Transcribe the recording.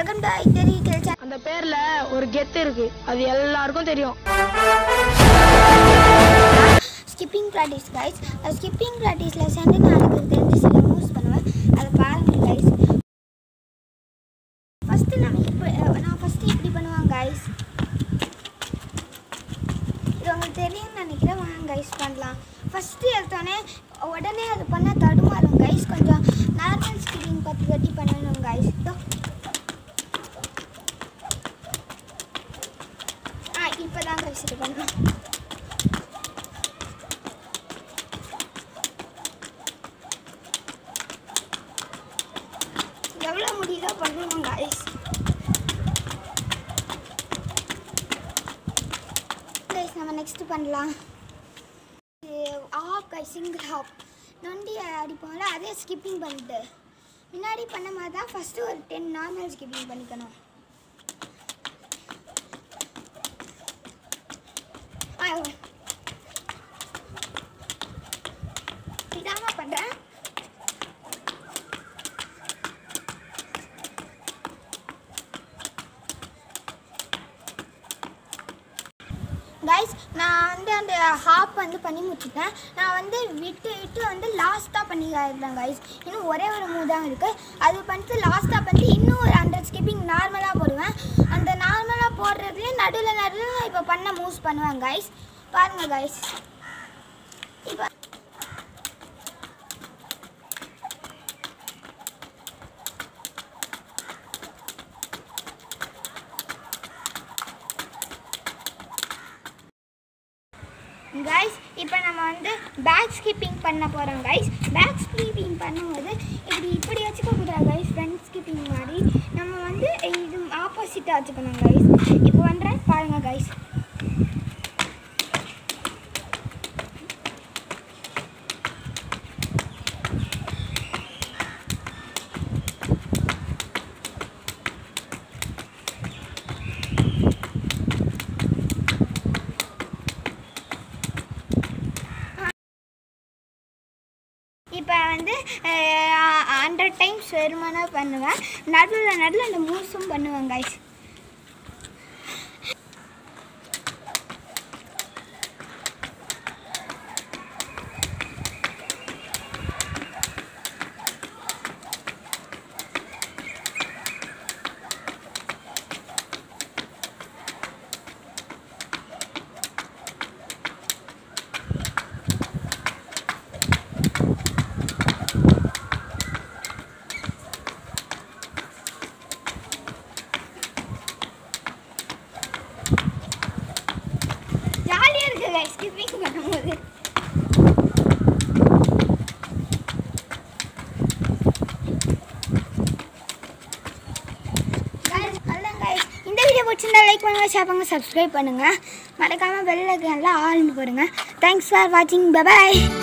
Welcome to ஐட்டரி கேள்ச்சா அந்த பேர்ல ஒரு கெத்து இருக்கு அது எல்லாருக்கும் தெரியும் ஸ்கிப்பிங் ப்ராக்டிஸ் கைஸ் அது ஸ்கிப்பிங் ப்ராக்டிஸில் சேர்ந்து நான் எனக்கு தெரிஞ்சு சில மூவ்ஸ் பண்ணுவேன் அதை பாருங்க கைஸ் ஃபஸ்ட்டு நம்ம இப்படி நான் ஃபஸ்ட்டு இப்படி பண்ணுவேன் கைஸ் இது உங்களுக்கு தெரியும்னு நினைக்கிறேன் வாங்க கைஸ் பண்ணலாம் ஃபஸ்ட்டு எடுத்தோடனே உடனே அது பண்ண தடுமாறும் கைஸ் கொஞ்சம் நார்மல் ஸ்கிப்பிங் பற்றி கட்டி பண்ணணும் கைஸ் ஆ இப்போ தான் கைஸ் இது பண்ணணும் எவ்வளோ முடியுதோ பண்ணுவோம் கைஸ் கைஸ் நம்ம நெக்ஸ்ட் பண்ணலாம் ஆப் கைஸ் சிங்கிள் ஹாப் நொண்டி அடிப்போம்ல அதே ஸ்கிப்பிங் பண்ணிட்டு முன்னாடி பண்ண மாதிரி தான் ஃபஸ்ட்டு ஒரு டென் நார்மல் ஸ்கிப்பிங் பண்ணிக்கணும் ஆ இதாம பண்ணுறேன் கைஸ் நான் வந்து அந்த ஹாப் வந்து பண்ணி முடிச்சிட்டேன் நான் வந்து விட்டு விட்டு வந்து லாஸ்ட்டாக பண்ணி காட்டுறேன் கைஸ் இன்னும் ஒரே ஒரு மூவ் தான் இருக்குது அது பண்ணிட்டு லாஸ்ட்டாக பண்ணிட்டு இன்னும் ஒரு ஹண்ட்ரட் ஸ்கிப்பிங் நார்மலாக போடுவேன் அந்த நார்மலாக போடுறதுலேயே நடுவில் நடுவில் இப்போ பண்ண மூவ்ஸ் பண்ணுவேன் கைஸ் பாருங்கள் கைஸ் இப்போ கைஸ் இப்போ நம்ம வந்து பேக் ஸ்கிப்பிங் பண்ண போகிறோம் கைஸ் பேக் ஸ்கிப்பிங் பண்ணும்போது இப்படி இப்படி வச்சுக்க கூடாது கைஸ் ஃப்ரண்ட் ஸ்கிப்பிங் மாதிரி நம்ம வந்து இது ஆப்போசிட்டாக வச்சுக்கணும் கைஸ் இப்போ பண்ணுறேன் பாருங்கள் கைஸ் இப்போ வந்து ஹண்ட்ரட் டைம்ஸ் வெறுமனா பண்ணுவேன் நடுவில் நடுவில் அந்த மூவ்ஸும் பண்ணுவேன் கைஸ் ஜாலியாக இருக்கு கைஸ் ஸ்கிப்பிங் பண்ணும்போது Guys, அவ்வளவுதான் guys. இந்த வீடியோ பிடிச்சிருந்தா லைக் பண்ணுங்க ஷேர் பண்ணுங்க சப்ஸ்கிரைப் பண்ணுங்க மறக்காம பெல் ஐக்கன்ல ஆல்னு போடுங்க தேங்க்ஸ் ஃபார் வாட்சிங் பை